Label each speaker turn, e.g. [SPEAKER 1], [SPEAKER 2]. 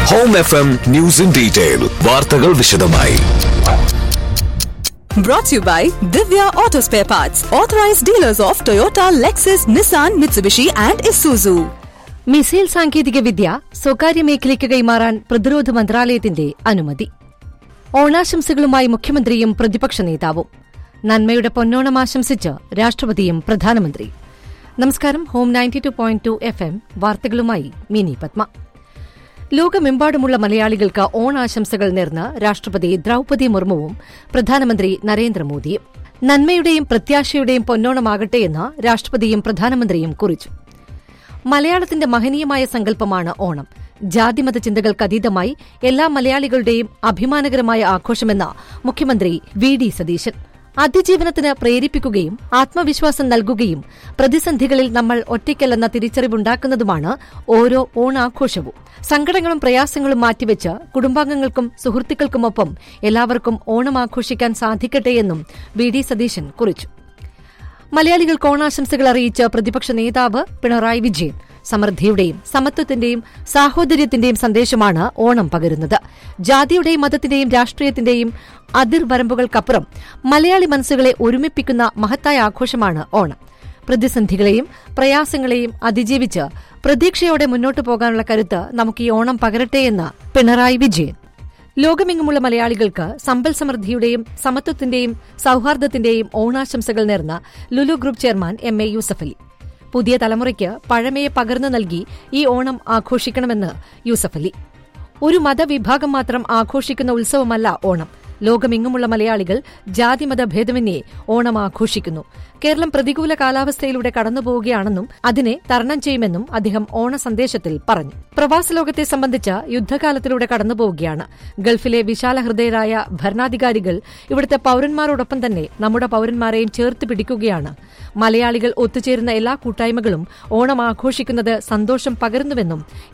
[SPEAKER 1] Home F M news in detail വാർത്തകൾ വിശദമായി
[SPEAKER 2] Brought to you by Divya Auto Spare Parts, authorized dealers of Toyota, Lexus, Nissan, Mitsubishi, and Isuzu.
[SPEAKER 3] Missile സാങ്കേതികവിദ്യ സ്വകാര്യ മേഖലയ്ക്ക് കൈമാറാൻ പ്രതിരോധ മന്ത്രാലയത്തിന്റെ അനുമതി ഓണാശംസകളുമായി മുഖ്യമന്ത്രിയും പ്രതിപക്ഷ നേതാവും നന്മയുടെ പൊന്നോണം ആശംസിച്ച് രാഷ്ട്രപതിയും പ്രധാനമന്ത്രിയും നമസ്കാരം home ninety two point two F M വാർത്തകളുമായി മിനി പത്മ ലോകമെമ്പാടുമുള്ള മലയാളികൾക്ക് ഓണാശംസകൾ നേർന്ന് രാഷ്ട്രപതി ദ്രൌപതി മുർമുവും പ്രധാനമന്ത്രി നരേന്ദ്രമോദിയും നന്മയുടെയും പ്രത്യാശയുടെയും പൊന്നോണമാകട്ടെയെന്ന് രാഷ്ട്രപതിയും പ്രധാനമന്ത്രിയും കുറിച്ചു മലയാളത്തിന്റെ മഹനീയമായ സങ്കല്പമാണ് ഓണം ജാതിമത ചിന്തകൾക്കതീതമായി എല്ലാ മലയാളികളുടെയും അഭിമാനകരമായ ആഘോഷമെന്ന് മുഖ്യമന്ത്രി വി ഡി സതീശൻ അതിജീവനത്തിന് പ്രേരിപ്പിക്കുകയും ആത്മവിശ്വാസം നൽകുകയും പ്രതിസന്ധികളിൽ നമ്മൾ ഒറ്റയ്ക്കല്ലെന്ന തിരിച്ചറിവുണ്ടാക്കുന്നതുമാണ് ഓരോ ഓണാഘോഷവും സങ്കടങ്ങളും പ്രയാസങ്ങളും മാറ്റിവെച്ച് കുടുംബാംഗങ്ങൾക്കും സുഹൃത്തുക്കൾക്കുമൊപ്പം എല്ലാവർക്കും ഓണം ആഘോഷിക്കാൻ സാധിക്കട്ടെയെന്നും വി ഡി സതീശൻ കുറിച്ചു മലയാളികൾക്ക് ഓണാശംസകൾ അറിയിച്ച പ്രതിപക്ഷ നേതാവ് പിണറായി വിജയൻ സമൃദ്ധിയുടെയും സമത്വത്തിന്റെയും സാഹോദര്യത്തിന്റെയും സന്ദേശമാണ് ഓണം പകരുന്നത് ജാതിയുടെയും മതത്തിന്റെയും രാഷ്ട്രീയത്തിന്റെയും അതിർവരമ്പുകൾക്കപ്പുറം മലയാളി മനസ്സുകളെ ഒരുമിപ്പിക്കുന്ന മഹത്തായ ആഘോഷമാണ് ഓണം പ്രതിസന്ധികളെയും പ്രയാസങ്ങളെയും അതിജീവിച്ച് പ്രതീക്ഷയോടെ മുന്നോട്ടു പോകാനുള്ള കരുത്ത് നമുക്ക് ഈ ഓണം പകരട്ടെയെന്ന് പിണറായി വിജയൻ ലോകമെങ്ങുമുള്ള മലയാളികൾക്ക് സമ്പൽ സമൃദ്ധിയുടെയും സമത്വത്തിന്റെയും സൌഹാർദ്ദത്തിന്റെയും ഓണാശംസകൾ നേർന്ന Lulu group chairman M A Yusuffali പുതിയ തലമുറയ്ക്ക് പഴമയെ പകർന്നു നൽകി ഈ ഓണം ആഘോഷിക്കണമെന്ന് യൂസഫലി ഒരു മതവിഭാഗം മാത്രം ആഘോഷിക്കുന്ന ഉത്സവമല്ല ഓണം ലോകമെങ്ങുമുള്ള മലയാളികൾ ജാതിമത ഭേദമന്യേ ഓണം ആഘോഷിക്കുന്നു കേരളം പ്രതികൂല കാലാവസ്ഥയിലൂടെ കടന്നുപോവുകയാണെന്നും അതിനെ തരണം ചെയ്യുമെന്നും അദ്ദേഹം ഓണ സന്ദേശത്തിൽ പറഞ്ഞു പ്രവാസ ലോകത്തെ സംബന്ധിച്ച് യുദ്ധകാലത്തിലൂടെ കടന്നുപോവുകയാണ് ഗൾഫിലെ വിശാല ഹൃദയരായ ഭരണാധികാരികൾ ഇവിടുത്തെ പൌരന്മാരോടൊപ്പം തന്നെ നമ്മുടെ പൌരന്മാരെയും ചേർത്ത് പിടിക്കുകയാണ് മലയാളികൾ ഒത്തുചേരുന്ന എല്ലാ കൂട്ടായ്മകളും ഓണം ആഘോഷിക്കുന്നത് സന്തോഷം പകരുന്നുവെന്നും